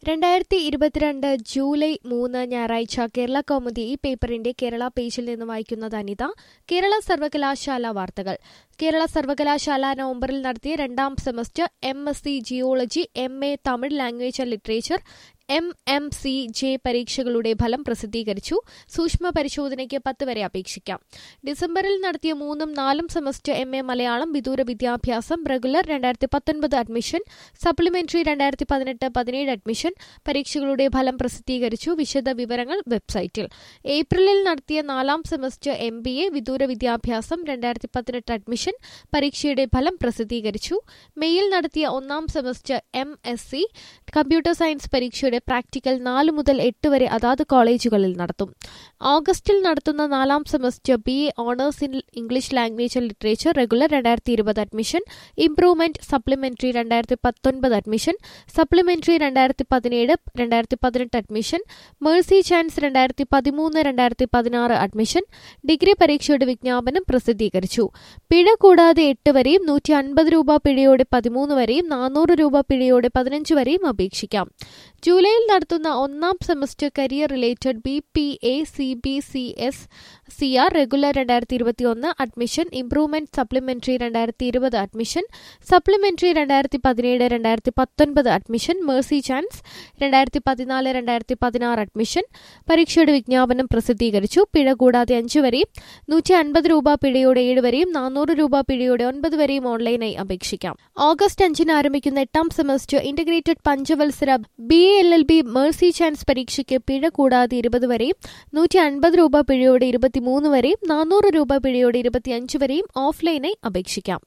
രണ്ടായിരത്തി ഇരുപത്തിരണ്ട് ജൂലൈ മൂന്ന് ഞായറാഴ്ച കേരള കൗമുദി ഈ പേപ്പറിന്റെ കേരള പേജിൽ നിന്ന് വായിക്കുന്നത് അനിത കേരള സർവകലാശാല വാർത്തകൾ കേരള സർവകലാശാല നവംബറിൽ നടത്തിയ രണ്ടാം semester M S C geology M A Tamil language and literature M M C J പരീക്ഷകളുടെ ഫലം പ്രസിദ്ധീകരിച്ചു സൂക്ഷ്മ പരിശോധനയ്ക്ക് പത്ത് വരെ അപേക്ഷിക്കാം ഡിസംബറിൽ നടത്തിയ മൂന്നും നാലും സെമസ്റ്റർ എം എ മലയാളം വിദൂര വിദ്യാഭ്യാസം റെഗുലർ രണ്ടായിരത്തി പത്തൊൻപത് അഡ്മിഷൻ സപ്ലിമെന്ററി രണ്ടായിരത്തി പതിനെട്ട് പതിനേഴ് അഡ്മിഷൻ പരീക്ഷകളുടെ ഫലം പ്രസിദ്ധീകരിച്ചു വിശദ വിവരങ്ങൾ വെബ്സൈറ്റിൽ ഏപ്രിലിൽ നടത്തിയ നാലാം സെമസ്റ്റർ എം ബി എ വിദൂര വിദ്യാഭ്യാസം രണ്ടായിരത്തി പതിനെട്ട് അഡ്മിഷൻ പരീക്ഷയുടെ ഫലം പ്രസിദ്ധീകരിച്ചു മെയ്യിൽ നടത്തിയ ഒന്നാം semester M S C computer science പരീക്ഷയുടെ പ്രാക്ടിക്കൽ നാല് മുതൽ എട്ട് വരെ അതാത് കോളേജുകളിൽ നടത്തും ഓഗസ്റ്റിൽ നടത്തുന്ന നാലാം semester B A honours in English language and literature regular രണ്ടായിരത്തി ഇരുപത് അഡ്മിഷൻ ഇംപ്രൂവ്മെന്റ് സപ്ലിമെന്ററി രണ്ടായിരത്തി പത്തൊൻപത് അഡ്മിഷൻ സപ്ലിമെന്ററി രണ്ടായിരത്തി പതിനേഴ് രണ്ടായിരത്തി പതിനെട്ട് അഡ്മിഷൻ മേഴ്സി ചാൻസ് രണ്ടായിരത്തി പതിമൂന്ന് രണ്ടായിരത്തി പതിനാറ് അഡ്മിഷൻ ഡിഗ്രി പരീക്ഷയുടെ വിജ്ഞാപനം പ്രസിദ്ധീകരിച്ചു പിഴ കൂടാതെ എട്ട് വരെയും നൂറ്റി അൻപത് രൂപ പിഴയോടെ പതിമൂന്ന് വരെയും നാനൂറ് രൂപ പിഴയോടെ പതിനഞ്ച് വരെയും അപേക്ഷിക്കാം ജൂലൈയിൽ നടത്തുന്ന ഒന്നാം semester career related B P A C B C S C R regular രണ്ടായിരത്തി ഇരുപത്തി ഒന്ന് അഡ്മിഷൻ ഇംപ്രൂവ്മെന്റ് സപ്ലിമെന്ററി രണ്ടായിരത്തി ഇരുപത് അഡ്മിഷൻ സപ്ലിമെന്ററി രണ്ടായിരത്തി പതിനേഴ് രണ്ടായിരത്തി പത്തൊൻപത് അഡ്മിഷൻ മേഴ്സി ചാൻസ് രണ്ടായിരത്തി പതിനാല് രണ്ടായിരത്തി പതിനാറ് അഡ്മിഷൻ പരീക്ഷയുടെ വിജ്ഞാപനം പ്രസിദ്ധീകരിച്ചു പിഴ കൂടാതെ അഞ്ച് വരെയും നൂറ്റി അൻപത് രൂപ പിഴയോടെ ഏഴ് വരെയും നാനൂറ് രൂപ പിഴയോടെ ഒൻപത് വരെയും ഓൺലൈനായി അപേക്ഷിക്കാം ഓഗസ്റ്റ് അഞ്ചിന് ആരംഭിക്കുന്ന എട്ടാം സെമസ്റ്റർ ഇന്റഗ്രേറ്റഡ് പഞ്ചവത്സര B A L L B mercy chance പരീക്ഷയ്ക്ക് പിഴ കൂടാതെ ഇരുപത് വരെയും നൂറ്റി അൻപത് രൂപ പിഴയോടെ ഇരുപത്തിമൂന്ന് വരെയും നാനൂറ് രൂപ പിഴയോടെ ഇരുപത്തിയഞ്ച് വരെയും ഓഫ്ലൈനായി അപേക്ഷിക്കാം